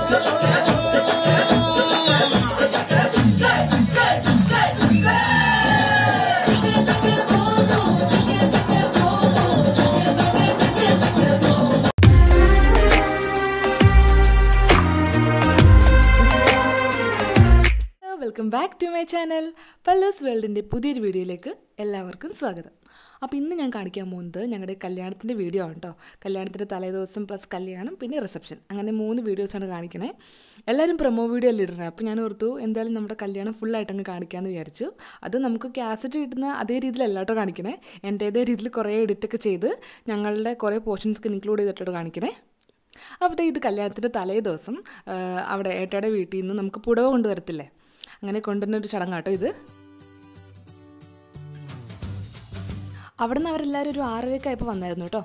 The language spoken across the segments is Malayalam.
welcome back to my channel പല്ലേഴ്സ് വേൾഡിൻ്റെ പുതിയൊരു വീഡിയോയിലേക്ക് എല്ലാവർക്കും സ്വാഗതം അപ്പോൾ ഇന്ന് ഞാൻ കാണിക്കാൻ പോകുന്നത് ഞങ്ങളുടെ കല്യാണത്തിൻ്റെ വീഡിയോ ആണ് കേട്ടോ കല്യാണത്തിൻ്റെ തലേദിവസം പ്ലസ് കല്യാണം പിന്നെ റിസപ്ഷൻ അങ്ങനെ മൂന്ന് വീഡിയോസാണ് കാണിക്കണേ എല്ലാവരും പ്രൊമോ വീഡിയോ അല്ലേ ഇടുന്നത് അപ്പോൾ ഞാൻ ഓർത്തു എന്തായാലും നമ്മുടെ കല്യാണം ഫുള്ളായിട്ട് അങ്ങ് കാണിക്കാമെന്ന് വിചാരിച്ചു അത് നമുക്ക് കാസറ്റ് കിട്ടുന്ന അതേ രീതിയിലല്ല കേട്ടോ കാണിക്കണേ എൻ്റേതേ രീതിയിൽ കുറേ എഡിറ്റൊക്കെ ചെയ്ത് ഞങ്ങളുടെ കുറേ പോർഷൻസ് ഇൻക്ലൂഡ് ചെയ്തിട്ടോ കാണിക്കണേ അപ്പോൾ ഇത് കല്യാണത്തിൻ്റെ തലേ ദിവസം ആ, അവിടെ ഏട്ടയുടെ വീട്ടിൽ നിന്ന് നമുക്ക് പുടവ കൊണ്ടുവരത്തില്ലേ അങ്ങനെ കൊണ്ടുവരുന്ന ഒരു ചടങ്ങാട്ടോ ഇത് അവിടെ നിന്ന് അവരെല്ലാവരും ഒരു ആറരയൊക്കെ ആയപ്പോൾ വന്നായിരുന്നു കേട്ടോ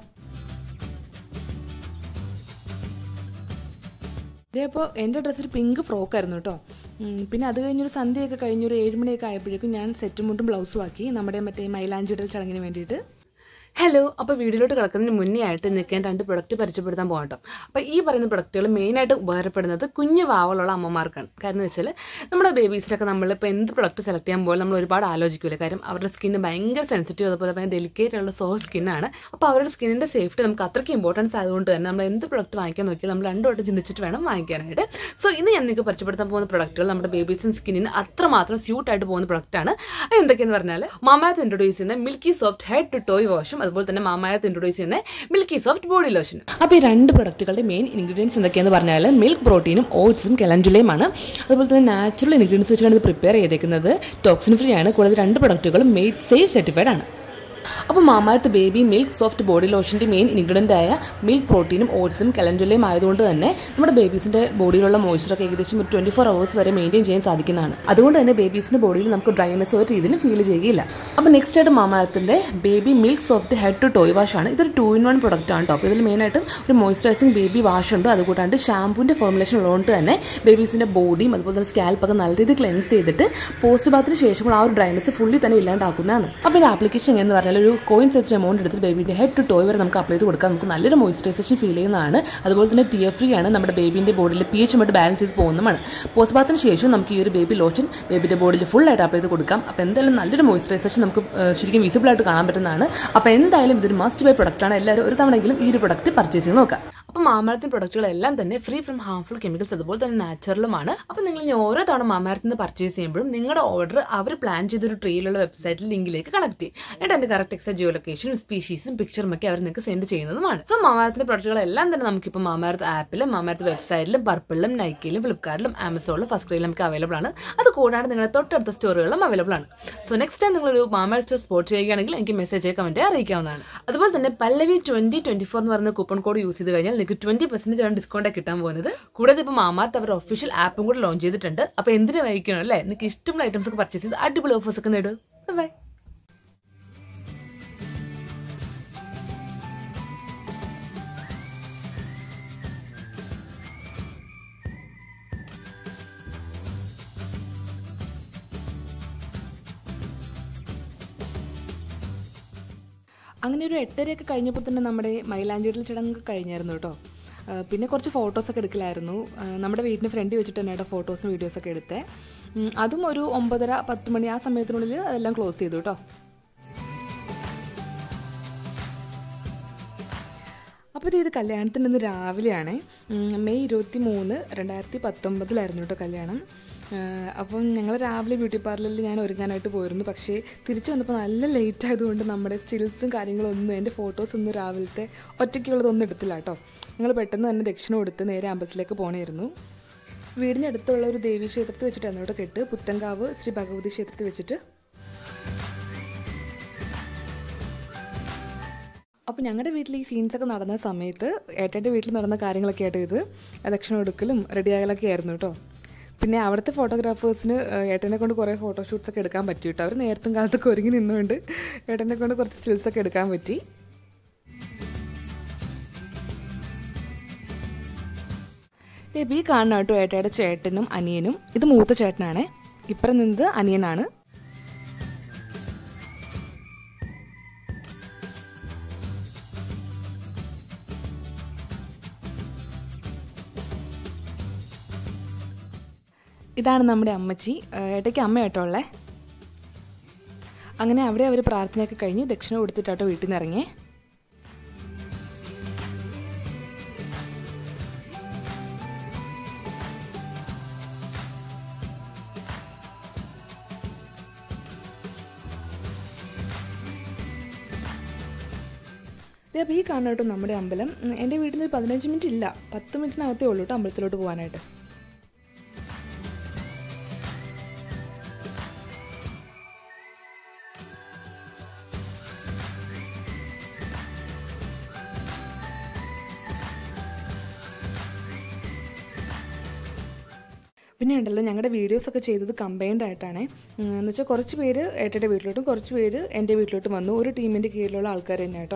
ഇതേപ്പോൾ എൻ്റെ ഡ്രസ്സ് ഒരു പിങ്ക് ഫ്രോക്കായിരുന്നു കേട്ടോ ഉം, പിന്നെ അത് കഴിഞ്ഞൊരു സന്ധ്യയൊക്കെ കഴിഞ്ഞൊരു ഏഴുമണിയൊക്കെ ആയപ്പോഴേക്കും ഞാൻ സെറ്റും മുണ്ടും ബ്ലൗസും ആക്കി നമ്മുടെ മറ്റേ മൈലാഞ്ചിടൽ ചടങ്ങിന് വേണ്ടിയിട്ട് ഹലോ അപ്പോൾ വീഡിയോയിലോട്ട് കിടക്കുന്നതിന് മുന്നേ ആയിട്ട് നിൽക്കാൻ രണ്ട് പ്രൊഡക്റ്റ് പരിചയപ്പെടുത്താൻ പോകാം കേട്ടോ അപ്പോൾ ഈ പറയുന്ന പ്രൊഡക്റ്റുകൾ മെയിനായിട്ട് ഉപകാരപ്പെടുന്നത് കുഞ്ഞു വാവലുള്ള അമ്മമാർക്കാണ് കാരണം എന്ന് വെച്ചാൽ നമ്മുടെ ബേബീസിനൊക്കെ നമ്മളിപ്പോൾ എന്ത് പ്രൊഡക്റ്റ് സെലക്ട് ചെയ്യാൻ പോലും നമ്മൾ ഒരുപാട് ആലോചിക്കില്ല കാര്യം അവരുടെ സ്കിന്ന് ഭയങ്കര സെൻസിറ്റീവ് അതുപോലെ ഭയങ്കര ഡെലിക്കേറ്റ് ഉള്ള സോഫ്റ്റ് സ്കിന്നാണ് അപ്പോൾ അവരുടെ സ്കിന്നിൻ്റെ സേഫ്റ്റി നമുക്ക് അത്രയ്ക്ക് ഇമ്പോർട്ടൻസ് ആയതുകൊണ്ട് തന്നെ നമ്മൾ എന്ത് പ്രൊഡക്റ്റ് വാങ്ങിക്കാൻ നോക്കിയാൽ നമ്മൾ രണ്ടു വട്ടം ചിന്തിച്ചിട്ട് വേണം വാങ്ങിക്കാനായിട്ട് സോ ഇന്ന് ഞാൻ നിങ്ങൾക്ക് പരിചയപ്പെടുത്താൻ പോകുന്ന പ്രൊഡക്റ്റുകൾ നമ്മുടെ ബേബീസിൻ്റെ സ്കിന്നിന് അത്രമാത്രം സ്യൂട്ട് ആയിട്ട് പോകുന്ന പ്രൊഡക്റ്റാണ് അത് എന്തൊക്കെയെന്ന് പറഞ്ഞാൽ മാമാത്ത് ഇൻട്രൊഡ്യൂസ് ചെയ്യുന്ന milky soft head to toe വാഷും അതുപോലെ തന്നെ മാമായത്ത് ഇൻട്രൊഡ്യൂസ് ചെയ്യുന്ന മിൽക്കി സോഫ്റ്റ് ബോഡി ലോഷനും അപ്പോൾ ഈ രണ്ട് പ്രൊഡക്റ്റുകളുടെ മെയിൻ ഇൻഗ്രീഡിയൻസ് എന്തൊക്കെയാന്ന് പറഞ്ഞാൽ മിൽക്ക് പ്രോട്ടീനും ഓട്സും കെലഞ്ചുലയുമാണ് അതുപോലെ തന്നെ നാച്ചുറൽ ഇൻഗ്രീഡിയൻസ് വെച്ചാണ് ഇത് പ്രിപ്പയർ ചെയ്തേക്കുന്നത് ടോക്സിൻ ഫ്രീ ആണ് കൂടാതെ രണ്ട് പ്രൊഡക്റ്റുകളും മെയ്ഡ് സേഫ് സർട്ടിഫൈഡ് ആണ് അപ്പോൾ Mamaearth baby milk soft body ലോഷൻ്റെ മെയിൻ ഇൻഗ്രീഡിയൻ്റ് ആയ മിൽക്ക് പ്രോട്ടീനും ഓട്സും കലഞ്ചുലയും ആയതുകൊണ്ട് തന്നെ നമ്മുടെ ബേബീസിൻ്റെ ബോഡിയിലുള്ള മോയ്സ്ചറൊക്കെ ഏകദേശം ഒരു ട്വൻറ്റി ഫോർ അവേഴ്സ് വരെ മെയിൻറ്റെയിൻ ചെയ്യാൻ സാധിക്കുന്നതാണ് അതുകൊണ്ട് തന്നെ ബേബീസിൻ്റെ ബോഡിയിൽ നമുക്ക് ഡ്രൈനെസ് ഒരു രീതിയിലും ഫീൽ ചെയ്യുകയില്ല അപ്പോൾ നെക്സ്റ്റ് ആയിട്ട് മാമാർത്തിൻ്റെ baby milk soft head to toe wash ആണ് ഇതൊരു ടു ഇൻ വൺ പ്രൊഡക്റ്റ് ആണ് കേട്ടോ അപ്പോൾ ഇതിൽ മെയിനായിട്ടും ഒരു മോയ്സ്ചറൈസിങ് ബേബി വാഷ് ഉണ്ട് അതുകൂടാണ്ട് ഷാമ്പൂവിൻ്റെ ഫോർമുലേഷൻ ഉള്ളതുകൊണ്ട് തന്നെ ബേബീസിൻ്റെ ബോഡിയും അതുപോലെ തന്നെ സ്കാൽപ്പൊക്കെ നല്ല രീതിയിൽ ക്ലെൻസ് ചെയ്തിട്ട് പോസ്റ്റ് ബാത്തിന് ശേഷമുള്ള ആ ഒരു ഡ്രൈനസ് ഫുള്ളി തന്നെ ഇല്ലാണ്ടാക്കുന്നതാണ് അപ്പോൾ ഈ ആപ്ലിക്കേഷൻ എന്ന് പറഞ്ഞാൽ ഒരു കോയിൻ സെൻസിന് എമൗണ്ട് എടുത്തിട്ട് ബേബിൻ്റെ ഹെഡ് ടു ടോയ് വരെ നമുക്ക് അപ്ലൈ ചെയ്ത് കൊടുക്കാം നമുക്ക് നല്ലൊരു മോയ്സ്ചറൈസേഷൻ ഫീൽ ചെയ്യുന്നതാണ് അതുപോലെ തന്നെ ടിയർ ഫ്രീ ആണ് നമ്മുടെ ബേബിൻ്റെ ബോഡിയിൽ പി എച്ച് മറ്റ് ബാലൻസ് ചെയ്ത് പോകുന്നതാണ് പോസ്റ്റ് ബാത്തിന് ശേഷം നമുക്ക് ഈ ഒരു ബേബി ലോഷൻ ബേബിൻ്റെ ബോഡിയിൽ ഫുൾ ആയിട്ട് അപ്ലൈ ചെയ്ത് കൊടുക്കാം അപ്പോൾ എന്തായാലും നല്ലൊരു മോയ്സ്ചറൈസേഷൻ നമുക്ക് ഏഹ്, ശരിക്കും വിസിബിൾ ആയിട്ട് കാണാൻ പറ്റുന്നതാണ് അപ്പോൾ എന്തായാലും ഇതൊരു മസ്റ്റ് ബൈ പ്രൊഡക്റ്റ് ആണ് എല്ലാവരും ഒരു തവണയെങ്കിലും ഈ ഒരു പ്രൊഡക്റ്റ് പർച്ചേസ് ചെയ്ത് നോക്കാം അപ്പോൾ മാമരത്തിൻ്റെ പ്രൊഡക്റ്റുകളെല്ലാം തന്നെ ഫ്രീ ഫ്രം ഹാർംഫുൾ കെമിക്കൽസ് അതുപോലെ തന്നെ നാച്ചുറലുമാണ് അപ്പോൾ നിങ്ങൾ ഇനി ഓരോ തവണ മാമരത്തിൽ നിന്ന് പർച്ചേസ് ചെയ്യുമ്പോഴും നിങ്ങളുടെ ഓർഡർ അവർ പ്ലാൻ ചെയ്തൊരു ട്രീയിലുള്ള വെബ്സൈറ്റിൽ ലിങ്കിലേക്ക് കണക്ട് ചെയ്യും എന്നിട്ട് അതിന്റെ കറക്റ്റ് എക്സാ ജിയോ ലൊക്കേഷനും സ്പീഷീസും പിക്ചറും ഒക്കെ അവർ നിങ്ങൾക്ക് സെൻഡ് ചെയ്യുന്നതുമാണ് സോ മാമാരത്തിന്റെ പ്രൊഡക്റ്റുകളെല്ലാം തന്നെ നമുക്കിപ്പോൾ മാമാരത്ത് ആപ്പിലും മാമാരത്ത് വെബ്സൈറ്റിലും പർപ്പിളിലും നൈക്കിയിലും ഫ്ലിപ്കാർട്ടിലും ആമസോണിലും ഫസ്റ്റ് ക്രൈയിലും നമുക്ക് അവൈലബിൾ ആണ് അത് കൂടാതെ നിങ്ങളുടെ തൊട്ടടുത്ത സ്റ്റോറുകളിലും അവൈലബിൾ ആണ് സോ നെക്സ്റ്റ് ടൈം നിങ്ങളൊരു മാമാർ സ്റ്റോർ സ്പോർട്ട് ചെയ്യുകയാണെങ്കിൽ എനിക്ക് മെസ്സേജ് കമന്റ് അറിയിക്കാവുന്നതാണ് അതുപോലെ തന്നെ പല്ലവി ട്വന്റി ട്വന്റി ഫോർ എന്ന് പറയുന്ന കൂപ്പൺ കോഡ് യൂസ് ചെയ്ത് കഴിഞ്ഞാൽ നിങ്ങൾക്ക് ട്വന്റി പെർസെന്റേജ് ആണ് ഡിസ്കൗണ്ട് കിട്ടാൻ പോകുന്നത് കൂടാതെ ഇപ്പോൾ മാമാർത്ത് അവർ ഒഫീഷ്യൽ ആപ്പും കൂടെ ലോഞ്ച് ചെയ്തിട്ടുണ്ട് അപ്പോൾ എന്തിനു വഹിക്കണം അല്ലേ നിങ്ങൾക്ക് ഇഷ്ടമുള്ള ഐറ്റംസ് ഒക്കെ പർച്ചേസ് ചെയ്ത് അടിപൊളി ഓഫേഴ്സ് ഒക്കെ നേടും ബൈ അങ്ങനെ ഒരു എട്ടരയൊക്കെ കഴിഞ്ഞപ്പോൾ തന്നെ നമ്മുടെ മൈലാഞ്ചിടൽ ചടങ്ങ് കഴിഞ്ഞായിരുന്നു കേട്ടോ ആ, പിന്നെ കുറച്ച് ഫോട്ടോസൊക്കെ എടുക്കലായിരുന്നു ആ, നമ്മുടെ വീടിന് ഫ്രണ്ടിൽ വെച്ചിട്ട് തന്നെ കേട്ടോ ഫോട്ടോസും വീഡിയോസൊക്കെ എടുത്തേ ഉം, അതും ഒരു ഒമ്പതര പത്ത് മണി ആ സമയത്തിനുള്ളിൽ അതെല്ലാം ക്ലോസ് ചെയ്തു കേട്ടോ അപ്പോൾ ഇത് ഇത് കല്യാണത്തിൻ്റെ ഇന്ന് രാവിലെയാണ് മെയ് ഇരുപത്തി മൂന്ന് രണ്ടായിരത്തി പത്തൊമ്പതിലായിരുന്നു കേട്ടോ കല്യാണം ആ, അപ്പം ഞങ്ങൾ രാവിലെ ബ്യൂട്ടി പാർലറിൽ ഞാൻ ഒരുങ്ങാനായിട്ട് പോയിരുന്നു പക്ഷേ തിരിച്ചു വന്നപ്പോൾ നല്ല ലേറ്റ് ആയതുകൊണ്ട് നമ്മുടെ സ്റ്റിൽസും കാര്യങ്ങളൊന്നും എൻ്റെ ഫോട്ടോസ് ഒന്നും രാവിലത്തെ ഒറ്റയ്ക്കുള്ളതൊന്നും എടുത്തില്ല കേട്ടോ ഞങ്ങൾ പെട്ടെന്ന് തന്നെ ദക്ഷിണ കൊടുത്ത് നേരെ അമ്പലത്തിലേക്ക് പോകണമായിരുന്നു വീടിന് അടുത്തുള്ള ഒരു ദേവീ ക്ഷേത്രത്തിൽ വെച്ചിട്ടായിരുന്നു കേട്ടോ കെട്ട് പുത്തൻകാവ് ശ്രീ ഭഗവതി ക്ഷേത്രത്തിൽ വെച്ചിട്ട് അപ്പോൾ ഞങ്ങളുടെ വീട്ടിൽ ഈ സീൻസൊക്കെ നടന്ന സമയത്ത് ഏട്ടൻ്റെ വീട്ടിൽ നടന്ന കാര്യങ്ങളൊക്കെ ആയിട്ട് ഇത് ദക്ഷിണ എടുക്കലും റെഡിയാകലൊക്കെ ആയിരുന്നു കേട്ടോ പിന്നെ അവിടുത്തെ ഫോട്ടോഗ്രാഫേഴ്സിന് ഏട്ടനെ കൊണ്ട് കുറേ ഫോട്ടോഷൂട്ട്സ് ഒക്കെ എടുക്കാൻ പറ്റി കേട്ടോ അവർ നേരത്തും കാലത്തൊക്കെ ഒരുങ്ങി നിന്നുകൊണ്ട് ഏട്ടനെ കൊണ്ട് കുറച്ച് സ്റ്റിൽസ് ഒക്കെ എടുക്കാൻ പറ്റി രബി കാണണം കേട്ടോ ഏട്ടയുടെ ചേട്ടനും അനിയനും ഇത് മൂത്ത ചേട്ടനാണേ ഇപ്പുറം നിന്നത് അനിയനാണ് ഇതാണ് നമ്മുടെ അമ്മച്ചി ഏട്ടയ്ക്ക് അമ്മ കേട്ടോ ഉള്ളേ അങ്ങനെ അവിടെ അവർ പ്രാർത്ഥനയൊക്കെ കഴിഞ്ഞ് ദക്ഷിണ കൊടുത്തിട്ടാട്ടോ വീട്ടിൽ നിന്ന് ഇറങ്ങിയേ ദേ അപ്പോൾ ഈ കാണുന്ന കേട്ടോ നമ്മുടെ അമ്പലം ഉം, എൻ്റെ വീട്ടിൽ നിന്ന് ഒരു പതിനഞ്ച് മിനിറ്റ് ഇല്ല പത്ത് മിനിറ്റിനകത്തേ ഉള്ളൂ കേട്ടോ അമ്പലത്തിലോട്ട് പോകാനായിട്ട് പിന്നെ ഉണ്ടല്ലോ ഞങ്ങളുടെ വീഡിയോസൊക്കെ ചെയ്തത് കമ്പൈൻഡ് ആയിട്ടാണ് എന്ന് വെച്ചാൽ കുറച്ച് പേര് ഏട്ടയുടെ വീട്ടിലോട്ടും കുറച്ച് പേര് എൻ്റെ വീട്ടിലോട്ടും വന്നു ഒരു ടീമിൻ്റെ കീഴിലുള്ള ആൾക്കാർ തന്നെ കേട്ടോ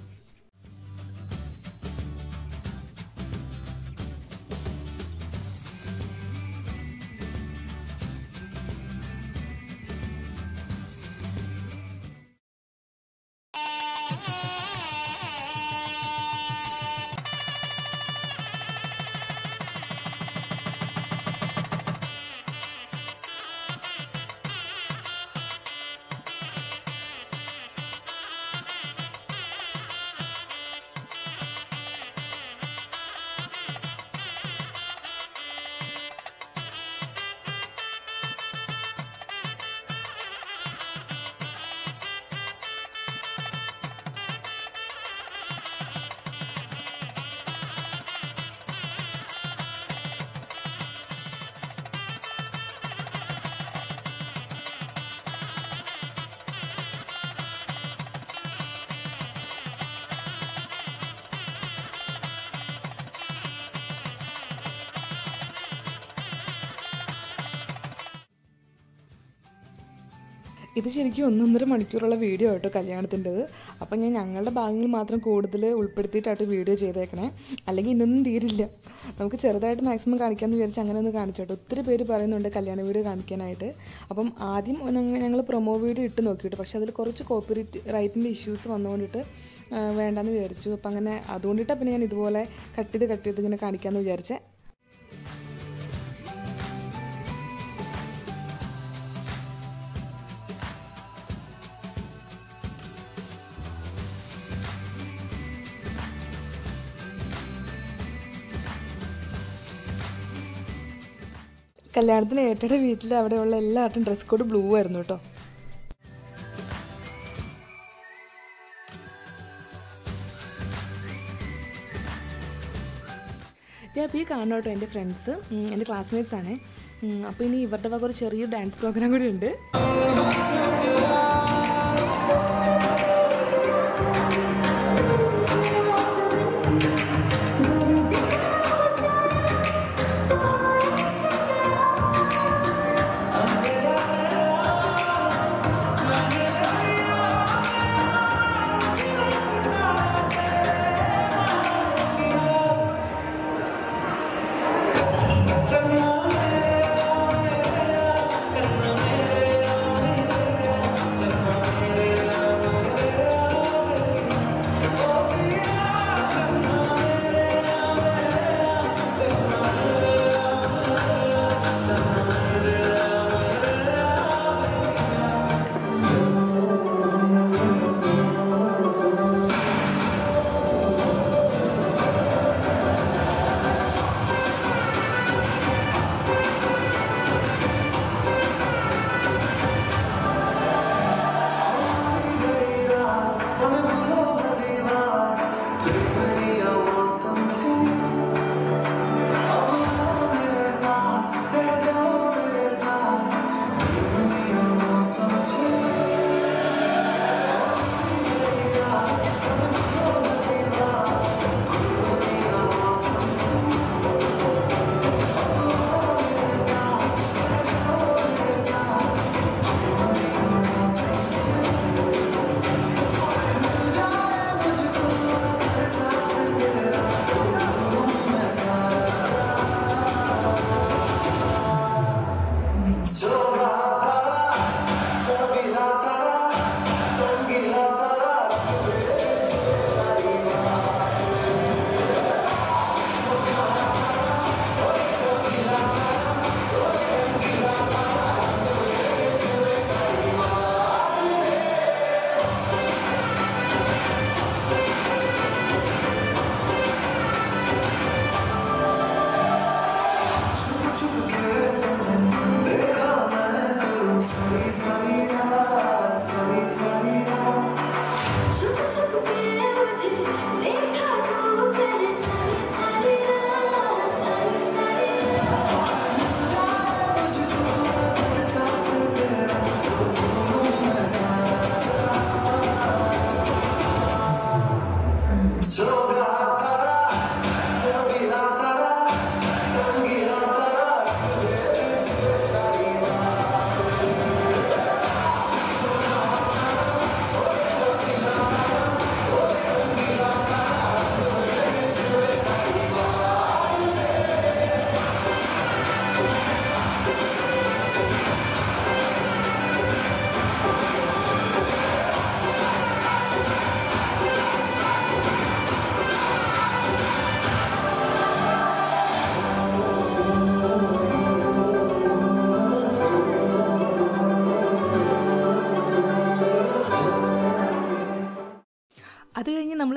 ഇത് ശരിക്കും ഒന്നൊന്നര മണിക്കൂറുള്ള വീഡിയോ ആട്ടോ കല്യാണത്തിൻ്റെത് അപ്പം ഞാൻ ഞങ്ങളുടെ ഭാഗങ്ങൾ മാത്രം കൂടുതൽ ഉൾപ്പെടുത്തിയിട്ടാട്ടോ വീഡിയോ ചെയ്തേക്കണേ അല്ലെങ്കിൽ ഇന്നൊന്നും തീരില്ല നമുക്ക് ചെറുതായിട്ട് മാക്സിമം കാണിക്കാമെന്ന് വിചാരിച്ച് അങ്ങനെ ഒന്ന് കാണിച്ചോട്ടോ ഒത്തിരി പേര് പറയുന്നുണ്ട് കല്യാണ വീഡിയോ കാണിക്കാനായിട്ട് അപ്പം ആദ്യം ഞങ്ങൾ പ്രൊമോ വീഡിയോ ഇട്ട് നോക്കിയിട്ട് പക്ഷേ അതിൽ കുറച്ച് കോപ്പറേറ്റ് റൈറ്റിൻ്റെ ഇഷ്യൂസ് വന്നുകൊണ്ടിട്ട് ആ, വേണ്ടാന്ന് വിചാരിച്ചു അപ്പം അങ്ങനെ അതുകൊണ്ടിട്ടാണ് പിന്നെ ഞാൻ ഇതുപോലെ കട്ട് ചെയ്ത് കട്ട് ചെയ്ത് ഇങ്ങനെ കാണിക്കാമെന്ന് വിചാരിച്ചേ കല്യാണത്തിന് ഏട്ടയുടെ വീട്ടിൽ അവിടെയുള്ള എല്ലാവരുടെയും ഡ്രസ് കോഡ് ബ്ലൂ ആയിരുന്നു കേട്ടോ ഞാൻ അപ്പോൾ ഈ കാണുന്ന കേട്ടോ എൻ്റെ ഫ്രണ്ട്സ് എൻ്റെ ക്ലാസ്മേറ്റ്സ് ആണ് അപ്പോൾ ഇനി ഇവരുടെ വക ഒരു ചെറിയൊരു ഡാൻസ് പ്രോഗ്രാം കൂടി ഉണ്ട്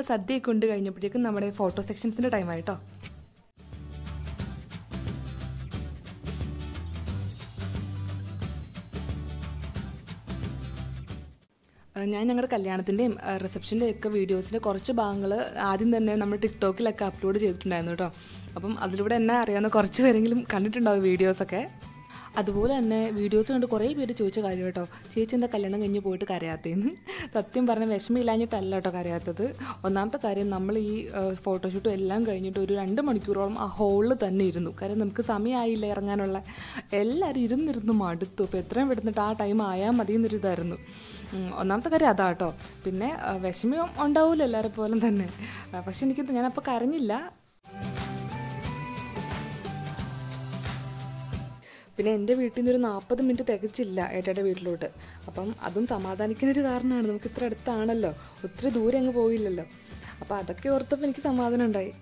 സദ്യയൊക്കെ കൊണ്ട് കഴിഞ്ഞപ്പോഴേക്കും നമ്മുടെ ഫോട്ടോ സെക്ഷൻസിൻ്റെ ടൈമായിട്ടോ ഏഹ് ഞാൻ ഞങ്ങളുടെ കല്യാണത്തിൻ്റെയും റിസപ്ഷൻ്റെയും ഒക്കെ വീഡിയോസിൻ്റെ കുറച്ച് ഭാഗങ്ങൾ ആദ്യം തന്നെ നമ്മൾ ടിക്ടോക്കിലൊക്കെ അപ്ലോഡ് ചെയ്തിട്ടുണ്ടായിരുന്നു കേട്ടോ അപ്പം അതിലൂടെ എന്നെ അറിയാവുന്ന കുറച്ച് പേരെങ്കിലും കണ്ടിട്ടുണ്ടാവും വീഡിയോസൊക്കെ അതുപോലെ തന്നെ വീഡിയോസ് കണ്ട് കുറേ പേര് ചോദിച്ച കാര്യം കേട്ടോ ചേച്ചി എന്താ കല്യാണം കഴിഞ്ഞ് പോയിട്ട് കരയാത്തേന്ന് സത്യം പറഞ്ഞ വിഷമമില്ലാഞ്ഞിട്ടല്ല കേട്ടോ കരയാത്തത് ഒന്നാമത്തെ കാര്യം നമ്മൾ ഈ ഫോട്ടോഷൂട്ടും എല്ലാം കഴിഞ്ഞിട്ട് ഒരു രണ്ട് മണിക്കൂറോളം ആ ഹോളിൽ തന്നെ ഇരുന്നു കാര്യം നമുക്ക് സമയമായില്ല ഇറങ്ങാനുള്ള എല്ലാവരും ഇരുന്നിരുന്ന് മടുത്തു അപ്പോൾ എത്രയും വിടുന്നിട്ട് ആ ടൈം ആയാൽ മതി എന്നൊരു ഇതായിരുന്നു ഉം, ഒന്നാമത്തെ കാര്യം അതാ കേട്ടോ പിന്നെ ആ, വിഷമം ഉണ്ടാവില്ല എല്ലാവരെ പോലും തന്നെ ആ, പക്ഷെ എനിക്ക് ഞാനപ്പോൾ കരഞ്ഞില്ല പിന്നെ എൻ്റെ വീട്ടിൽ നിന്ന് ഒരു നാൽപ്പത് മിനിറ്റ് തികച്ചില്ല ഏട്ടയുടെ വീട്ടിലോട്ട് അപ്പം അതും സമാധാനിക്കുന്ന ഒരു കാരണമാണ് നമുക്ക് ഇത്ര അടുത്താണല്ലോ ഒത്തിരി ദൂരെ അങ്ങ് പോയില്ലല്ലോ അപ്പോൾ അതൊക്കെ ഓർത്തപ്പോൾ എനിക്ക് സമാധാനം ഉണ്ടായി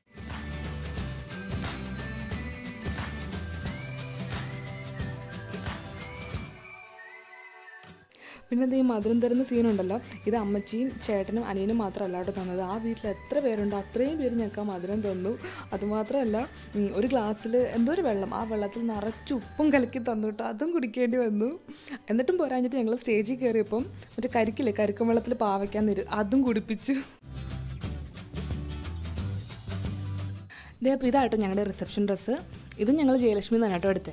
പിന്നെ ഇത് ഈ മധുരം തരുന്ന സീനുണ്ടല്ലോ ഇത് അമ്മച്ചിയും ചേട്ടനും അനിയനും മാത്രമല്ല കേട്ടോ തന്നത് ആ വീട്ടിൽ എത്ര പേരുണ്ട് അത്രയും പേര് ഞങ്ങൾക്ക് ആ മധുരം തന്നു അതുമാത്രമല്ല ഉം, ഒരു ഗ്ലാസ്സിൽ എന്തോ ഒരു വെള്ളം ആ വെള്ളത്തിൽ നിറച്ച് ഉപ്പും കലക്കി തന്നു കേട്ടോ അതും കുടിക്കേണ്ടി വന്നു എന്നിട്ടും പോരാഞ്ഞിട്ട് ഞങ്ങൾ സ്റ്റേജിൽ കയറിയപ്പം മറ്റേ കരിക്കില്ലേ കരിക്കും വെള്ളത്തിൽ പാവയ്ക്കാൻ തരും അതും കുടിപ്പിച്ചു ഇതേ അപ്പോൾ ഇതാട്ടോ ഞങ്ങളുടെ റിസപ്ഷൻ ഡ്രസ്സ് ഇതും ഞങ്ങൾ ജയലക്ഷ്മി തന്നെ കേട്ടോ എടുത്തേ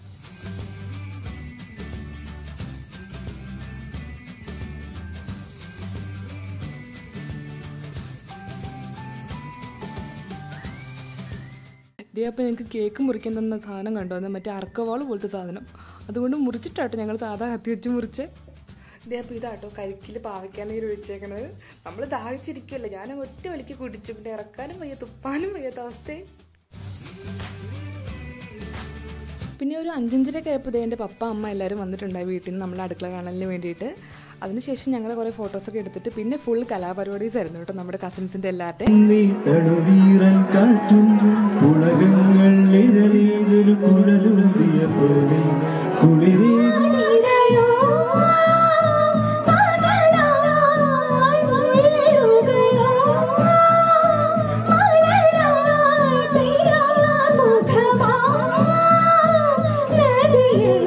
ഇതേ അപ്പോൾ ഞങ്ങൾക്ക് കേക്ക് മുറിക്കാൻ തന്ന സാധനം കണ്ടു അത് മറ്റേ അർക്കവാൾ പോലത്തെ സാധനം അതുകൊണ്ട് മുറിച്ചിട്ടാട്ടോ ഞങ്ങൾ സാധാ കത്തി വെച്ച് മുറിച്ച് ഇതേ അപ്പോൾ ഇതാട്ടോ കരിക്കിൽ പാവയ്ക്കാൻ നീര് ഒഴിച്ചേക്കണത് നമ്മൾ ദാഹിച്ചിരിക്കുമല്ലോ ഞാൻ ഒറ്റ വലിക്ക് കുടിച്ചു പിന്നെ ഇറക്കാനും വയ്യ തുപ്പാനും വയ്യാത്ത അവസ്ഥയെ പിന്നെ ഒരു അഞ്ചഞ്ചരയൊക്കെ ആയപ്പോൾ ഇതേ എൻ്റെ പപ്പ അമ്മ എല്ലാവരും വന്നിട്ടുണ്ടായി വീട്ടിൽ നിന്ന് നമ്മളെ അടുക്കള കാണലിന് വേണ്ടിയിട്ട് അതിനുശേഷം ഞങ്ങൾ കുറേ ഫോട്ടോസൊക്കെ എടുത്തിട്ട് പിന്നെ ഫുൾ കലാപരിപാടീസ് ആയിരുന്നു കേട്ടോ നമ്മുടെ കസിൻസിൻ്റെ എല്ലാവരുടെയും നീ തണുവീറൻ കാറ്റും ഉലകങ്ങൾ നിഴലേതൊരു കുഴലൂതിയ പോലെ കുളിരേ നിരയോ പകലായി മുള്ളുകളോ മലരായി പ്രിയാമുഖമാ നദിയിൽ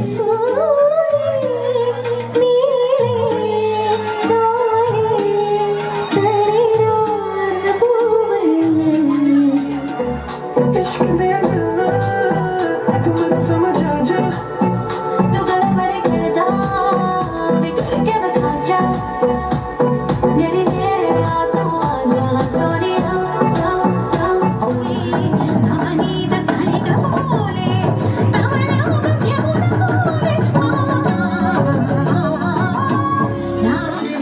നീളേ ദോരേ തളിരാർന്ന പൂവെള്ളം इश्क मेरा तुम समझ आ जा तू गला बड़े करदा बिगड़ के बता जा मेरे मेरे आता जा सोनिया या या ओली नानी दा ताली का बोले तवना के बोले ना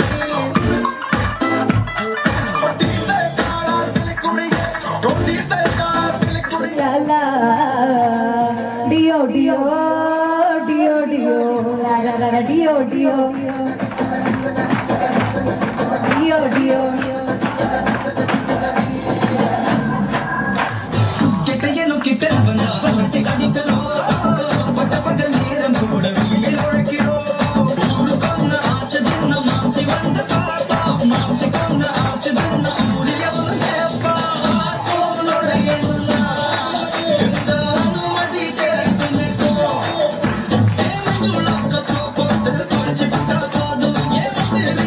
La la Dio Dio Dio Dio La la la la Dio Dio Dio Dio കിട്ടയനും കിട്ടവനാ പട്ടി കടിക്കലോ പട്ട പകൽ നേരം കൂടെ വീട്ടിൽ ഒഴക്കിലോ ഊരുക്കൊന്ന് ആച്ച തിന്ന മാസി വണ്ട പാപ്പ മാസി കൊന്ന് ആച്ച തിന്ന ഊരിയവന് കേപ്പ ആറ്റോന്നുടയുന്ന എന്താ അനുമതി കേൾക്കുന്നോ ഏമഞ്ചുളക്ക സോപ്പോട്ട് കുറച്ച് പട്ട തോതു ഏമന്തിര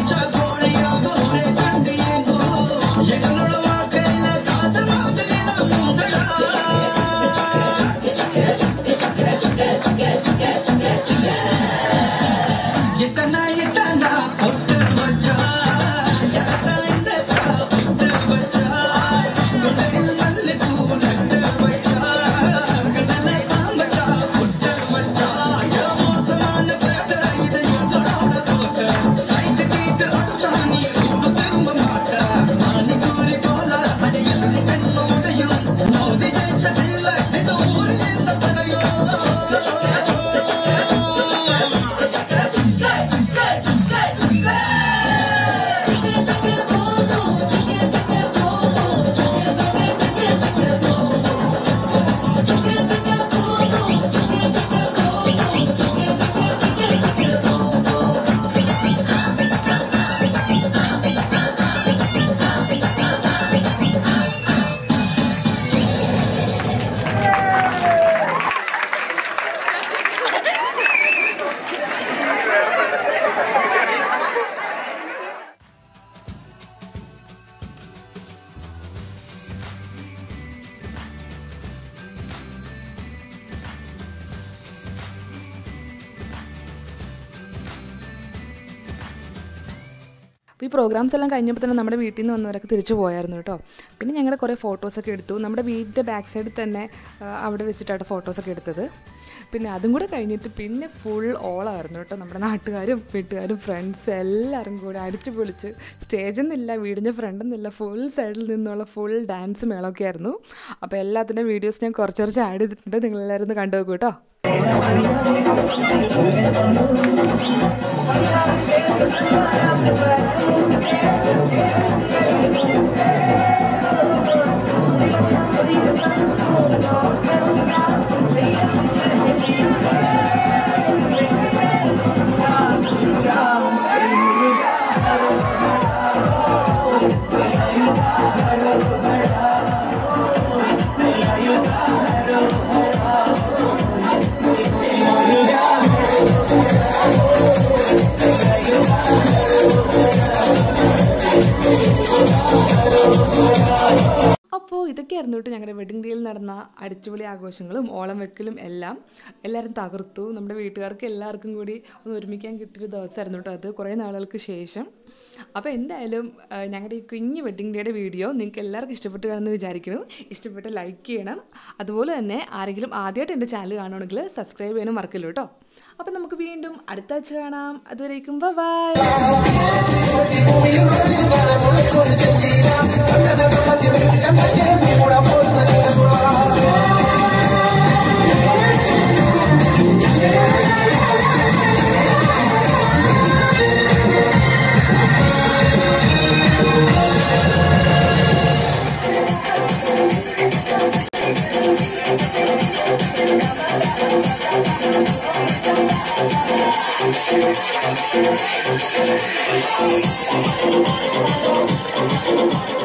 അപ്പോൾ ഈ പ്രോഗ്രാംസ് എല്ലാം കഴിഞ്ഞപ്പോൾ തന്നെ നമ്മുടെ വീട്ടിൽ നിന്ന് വന്നവരൊക്കെ തിരിച്ചു പോയായിരുന്നു കേട്ടോ പിന്നെ ഞങ്ങളുടെ കുറേ ഫോട്ടോസൊക്കെ എടുത്തു നമ്മുടെ വീടിൻ്റെ ബാക്ക് സൈഡിൽ തന്നെ ആ, അവിടെ വെച്ചിട്ടാണ് ഫോട്ടോസൊക്കെ എടുത്തത് പിന്നെ അതും കൂടെ കഴിഞ്ഞിട്ട് പിന്നെ ഫുൾ ഓളായിരുന്നു കേട്ടോ നമ്മുടെ നാട്ടുകാരും വീട്ടുകാരും ഫ്രണ്ട്സ് എല്ലാവരും കൂടെ അടിച്ചു പൊളിച്ച് സ്റ്റേജിൽ നിന്നില്ല വീടിൻ്റെ ഫ്രണ്ടിൽ നിന്നില്ല ഫുൾ സൈഡിൽ നിന്നുള്ള ഫുൾ ഡാൻസ് മേളമൊക്കെ ആയിരുന്നു അപ്പോൾ എല്ലാത്തിൻ്റെ വീഡിയോസ് ഞാൻ കുറച്ച് കുറച്ച് ആഡ് ചെയ്തിട്ടുണ്ട് നിങ്ങളെല്ലാവരും ഒന്ന് കണ്ടു നോക്കൂ കേട്ടോ അപ്പോൾ ഇതൊക്കെയായിരുന്നു കേട്ടോ ഞങ്ങളുടെ വെഡിങ് ഡേയിൽ നടന്ന അടിച്ചുപൊളി ആഘോഷങ്ങളും ഓളം വെക്കലും എല്ലാം എല്ലാവരും തകർത്തു നമ്മുടെ വീട്ടുകാർക്ക് എല്ലാവർക്കും കൂടി ഒന്ന് ഒരുമിക്കാൻ കിട്ടിയൊരു ദിവസമായിരുന്നു കേട്ടോ അത് കുറേ നാളുകൾക്ക് ശേഷം അപ്പോൾ എന്തായാലും ആ, ഞങ്ങളുടെ ഈ കുഞ്ഞ് വെഡിങ് ഡേയുടെ വീഡിയോ നിങ്ങൾക്ക് എല്ലാവർക്കും ഇഷ്ടപ്പെട്ടു കാണുമെന്ന് വിചാരിക്കുന്നു ഇഷ്ടപ്പെട്ട് ലൈക്ക് ചെയ്യണം അതുപോലെ തന്നെ ആരെങ്കിലും ആദ്യമായിട്ട് എൻ്റെ ചാനൽ കാണുകയാണെങ്കിൽ സബ്സ്ക്രൈബ് ചെയ്യാനും മറക്കല്ലോ കേട്ടോ അപ്പോൾ നമുക്ക് വീണ്ടും അടുത്ത ആഴ്ച കാണാം അതുവരേക്കും ബൈ Thank